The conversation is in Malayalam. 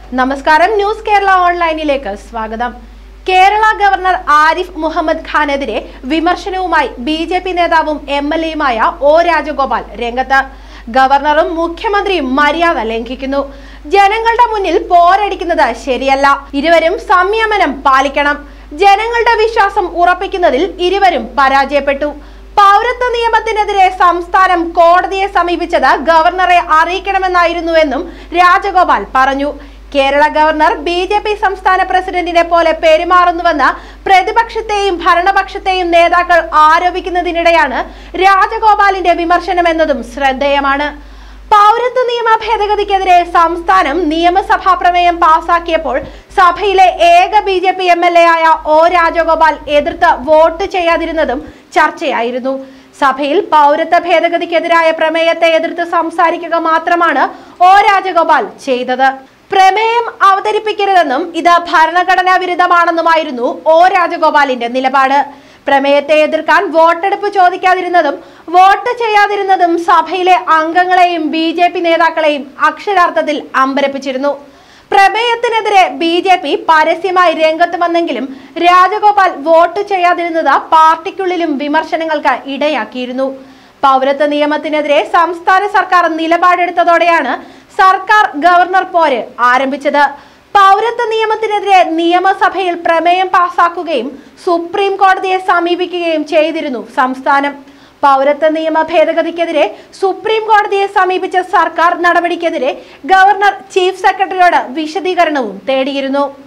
നമസ്കാരം ന്യൂസ് കേരള ഓൺലൈനിലേക്ക് സ്വാഗതം കേരള ഗവർണർ ആരിഫ് മുഹമ്മദ് ഖാനെതിരെ വിമർശനവുമായി ബി ജെ പി നേതാവും എം എൽ എയുമായ ഒ രാജഗോപാൽ രംഗത്ത് ഗവർണറും മുഖ്യമന്ത്രിയും മര്യാദ ലംഘിക്കുന്നു ജനങ്ങളുടെ മുന്നിൽ പോരടിക്കുന്നത് ശരിയല്ല ഇരുവരും സംയമനം പാലിക്കണം ജനങ്ങളുടെ വിശ്വാസം ഉറപ്പിക്കുന്നതിൽ ഇരുവരും പരാജയപ്പെട്ടു പൗരത്വ നിയമത്തിനെതിരെ സംസ്ഥാനം കോടതിയെ സമീപിച്ചത് ഗവർണറെ അറിയിക്കണമെന്നായിരുന്നുവെന്നും രാജഗോപാൽ പറഞ്ഞു Kerala governor B J P സംസ്ഥാന പ്രസിഡന്റിനെ പോലെ പെരുമാറുന്നുവെന്ന് പ്രതിപക്ഷത്തെയും ഭരണപക്ഷത്തെയും നേതാക്കൾ ആരോപിക്കുന്നതിനിടെയാണ് രാജഗോപാലിന്റെ വിമർശനമെന്നതും ശ്രദ്ധേയമാണ് പൗരത്വ നിയമ ഭേദഗതിക്കെതിരെ സംസ്ഥാനം നിയമസഭാ പ്രമേയം പാസാക്കിയപ്പോൾ സഭയിലെ ഏക B J P M L A ആയ ഒ രാജഗോപാൽ എതിർത്ത് വോട്ട് ചെയ്യാതിരുന്നതും ചർച്ചയായിരുന്നു സഭയിൽ പൗരത്വ ഭേദഗതിക്കെതിരായ പ്രമേയത്തെ എതിർത്ത് സംസാരിക്കുക മാത്രമാണ് ഒ രാജഗോപാൽ ചെയ്തത് പ്രമേയം അവതരിപ്പിക്കരുതെന്നും ഇത് ഭരണഘടനാ വിരുദ്ധമാണെന്നുമായിരുന്നു ഒ രാജഗോപാലിന്റെ നിലപാട് പ്രമേയത്തെ എതിർക്കാൻ വോട്ടെടുപ്പ് ചോദിക്കാതിരുന്നതും വോട്ട് ചെയ്യാതിരുന്നതും സഭയിലെ അംഗങ്ങളെയും ബി ജെ പി നേതാക്കളെയും അക്ഷരാർത്ഥത്തിൽ അമ്പരപ്പിച്ചിരുന്നു പ്രമേയത്തിനെതിരെ ബി ജെ പി പരസ്യമായി രംഗത്ത് വന്നെങ്കിലും രാജഗോപാൽ വോട്ട് ചെയ്യാതിരുന്നത് പാർട്ടിക്കുള്ളിലും വിമർശനങ്ങൾക്ക് ഇടയാക്കിയിരുന്നു പൗരത്വ നിയമത്തിനെതിരെ സംസ്ഥാന സർക്കാർ നിലപാടെടുത്തതോടെയാണ് സർക്കാർ ഗവർണർ പോര് ആരംഭിച്ചത് പൗരത്വ നിയമത്തിനെതിരെ നിയമസഭയിൽ പ്രമേയം പാസാക്കുകയും സുപ്രീം കോടതിയെ സമീപിക്കുകയും ചെയ്തിരുന്നു സംസ്ഥാനം പൗരത്വ നിയമ ഭേദഗതിക്കെതിരെ സുപ്രീം കോടതിയെ സമീപിച്ച സർക്കാർ നടപടിക്കെതിരെ ഗവർണർ ചീഫ് സെക്രട്ടറിയോട് വിശദീകരണവും തേടിയിരുന്നു